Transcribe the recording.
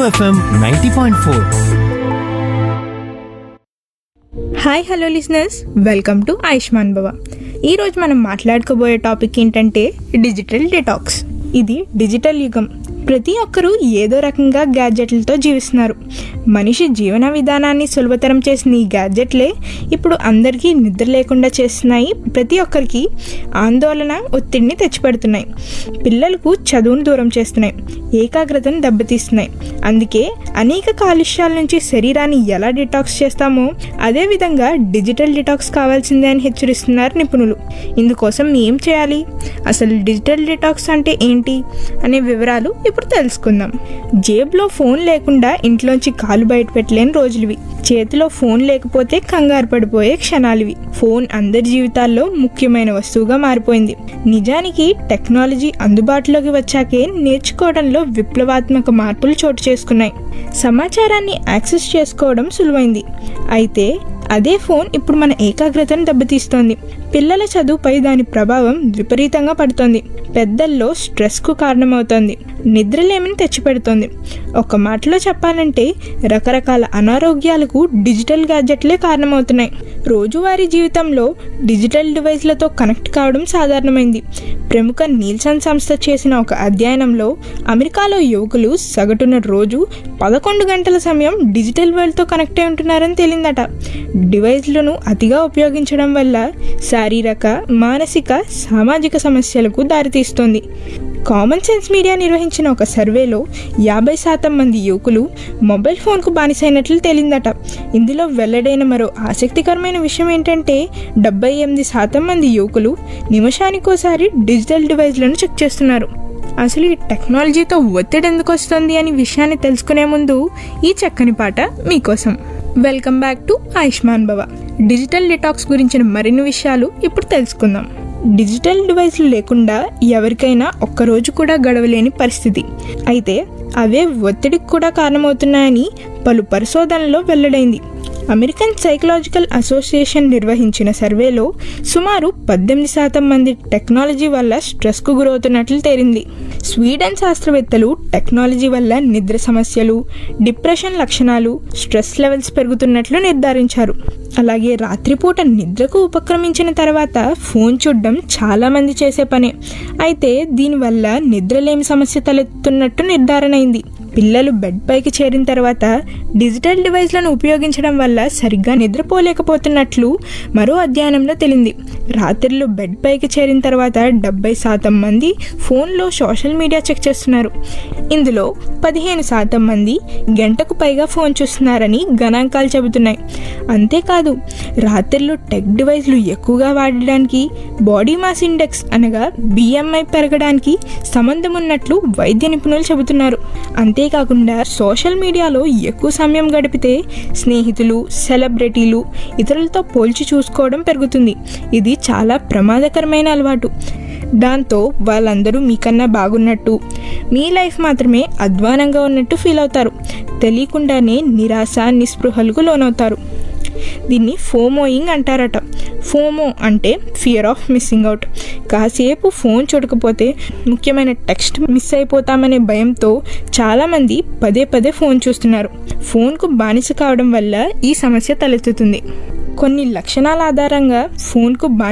FM ninety point four hi hello listeners welcome to Ayushman Bhava ఈరోజు మనం మాట్లాడుకోబోయే టాపిక్ ఏంటంటే డిజిటల్ డిటాక్స్ ఇది డిజిటల్ యుగం ప్రతి ఒక్కరూ ఏదో రకంగా గ్యాడ్జెట్లతో జీవిస్తున్నారు మనిషి జీవన విధానాన్ని సులభతరం చేసిన ఈ గ్యాడ్జెట్లే ఇప్పుడు అందరికీ నిద్ర లేకుండా చేస్తున్నాయి ప్రతి ఒక్కరికి ఆందోళన ఒత్తిడిని తెచ్చిపెడుతున్నాయి పిల్లలకు చదువును దూరం చేస్తున్నాయి ఏకాగ్రతను దెబ్బతీస్తున్నాయి అందుకే అనేక కాలుష్యాల నుంచి శరీరాన్ని ఎలా డిటాక్స్ చేస్తామో అదే విధంగా డిజిటల్ డిటాక్స్ కావాల్సిందే అని హెచ్చరిస్తున్నారు నిపుణులు ఇందుకోసం ఏం చేయాలి అసలు డిజిటల్ డిటాక్స్ అంటే ఏంటి అనే వివరాలు ఇప్పుడు తెలుసుకుందాం జేబులో ఫోన్ లేకుండా ఇంట్లోంచి కాలు బయట పెట్టలేని రోజులువి చేతిలో ఫోన్ లేకపోతే కంగారు పడిపోయే క్షణాలివి ఫోన్ అందరి జీవితాల్లో ముఖ్యమైన వస్తువుగా మారిపోయింది నిజానికి టెక్నాలజీ అందుబాటులోకి వచ్చాకే నేర్చుకోవడంలో విప్లవాత్మక మార్పులు చోటు చేసుకున్నాయి సమాచారాన్ని యాక్సెస్ చేసుకోవడం సులువైంది అయితే అదే ఫోన్ ఇప్పుడు మన ఏకాగ్రతను దెబ్బతీస్తోంది పిల్లల చదువుపై దాని ప్రభావం విపరీతంగా పడుతోంది పెద్దల్లో స్ట్రెస్కు కారణమవుతోంది నిద్రలేమిని తెచ్చిపెడుతోంది ఒక మాటలో చెప్పాలంటే రకరకాల అనారోగ్యాలకు డిజిటల్ గ్యాడ్జెట్లే కారణమవుతున్నాయి రోజువారీ జీవితంలో డిజిటల్ డివైస్లతో కనెక్ట్ కావడం సాధారణమైంది ప్రముఖ నీల్సన్ సంస్థ చేసిన ఒక అధ్యయనంలో అమెరికాలో యువకులు సగటున రోజు పదకొండు గంటల సమయం డిజిటల్ వరల్డ్తో కనెక్ట్ అయి ఉంటున్నారని తేలిందట డివైస్లను అతిగా ఉపయోగించడం వల్ల శారీరక మానసిక సామాజిక సమస్యలకు దారితీస్తుంది కామన్ సెన్స్ మీడియా నిర్వహించిన ఒక సర్వేలో యాభై శాతం మంది యువకులు మొబైల్ ఫోన్కు బానిసైనట్లు తేలిందట ఇందులో వెల్లడైన మరో ఆసక్తికరమైన విషయం ఏంటంటే డెబ్బై ఎనిమిది శాతం మంది యువకులు నిమిషానికోసారి డిజిటల్ డివైస్లను చెక్ చేస్తున్నారు అసలు ఈ టెక్నాలజీతో ఒత్తిడి ఎందుకు వస్తుంది అని విషయాన్ని తెలుసుకునే ముందు ఈ చక్కని పాట మీకోసం వెల్కమ్ బ్యాక్ టు ఆయుష్మాన్ భవ డిజిటల్ డిటాక్స్ గురించిన మరిన్ని విషయాలు ఇప్పుడు తెలుసుకుందాం డిజిటల్ డివైస్లు లేకుండా ఎవరికైనా ఒక్కరోజు కూడా గడవలేని పరిస్థితి అయితే అవే ఒత్తిడికి కూడా కారణమవుతున్నాయని పలు పరిశోధనలో వెల్లడైంది అమెరికన్ సైకలాజికల్ అసోసియేషన్ నిర్వహించిన సర్వేలో సుమారు పద్దెనిమిది శాతం మంది టెక్నాలజీ వల్ల స్ట్రెస్కు గురవుతున్నట్లు తేలింది స్వీడన్ శాస్త్రవేత్తలు టెక్నాలజీ వల్ల నిద్ర సమస్యలు డిప్రెషన్ లక్షణాలు స్ట్రెస్ లెవెల్స్ పెరుగుతున్నట్లు నిర్ధారించారు అలాగే రాత్రిపూట నిద్రకు ఉపక్రమించిన తర్వాత ఫోన్ చూడడం చాలా మంది చేసే పనే అయితే దీనివల్ల నిద్రలేమి సమస్య తలెత్తున్నట్టు నిర్ధారణ అయింది పిల్లలు బెడ్ పైకి చేరిన తర్వాత డిజిటల్ డివైస్లను ఉపయోగించడం వల్ల సరిగ్గా నిద్రపోలేకపోతున్నట్లు మరో అధ్యయనంలో తెలింది రాత్రిళ్ళు బెడ్ పైకి చేరిన తర్వాత డెబ్బై శాతం మంది ఫోన్లో సోషల్ మీడియా చెక్ చేస్తున్నారు ఇందులో పదిహేను శాతం మంది గంటకు పైగా ఫోన్ చూస్తున్నారని గణాంకాలు చెబుతున్నాయి అంతేకాదు రాత్రిళ్ళు టెక్ డివైస్లు ఎక్కువగా వాడడానికి బాడీ మాస్ ఇండెక్స్ అనగా బిఎంఐ పెరగడానికి సంబంధం ఉన్నట్లు వైద్య నిపుణులు చెబుతున్నారు అంతేకాకుండా సోషల్ మీడియాలో ఎక్కువ సమయం గడిపితే స్నేహితులు సెలబ్రిటీలు ఇతరులతో పోల్చి చూసుకోవడం పెరుగుతుంది ఇది చాలా ప్రమాదకరమైన అలవాటు దాంతో వాళ్ళందరూ మీకన్నా బాగున్నట్టు మీ లైఫ్ మాత్రమే అధ్వానంగా ఉన్నట్టు ఫీల్ అవుతారు తెలియకుండానే నిరాశ నిస్పృహలకు లోనవుతారు దీన్ని ఫోమోయింగ్ అంటారట ఫోమో అంటే ఫియర్ ఆఫ్ మిస్సింగ్ అవుట్ కాసేపు ఫోన్ చూడకపోతే ముఖ్యమైన టెక్స్ట్ మిస్ అయిపోతామనే భయంతో చాలామంది పదే పదే ఫోన్ చూస్తున్నారు ఫోన్కు బానిస కావడం వల్ల ఈ సమస్య తలెత్తుతుంది కొన్ని లక్షణాల ఆధారంగా ఫోన్కు బానిస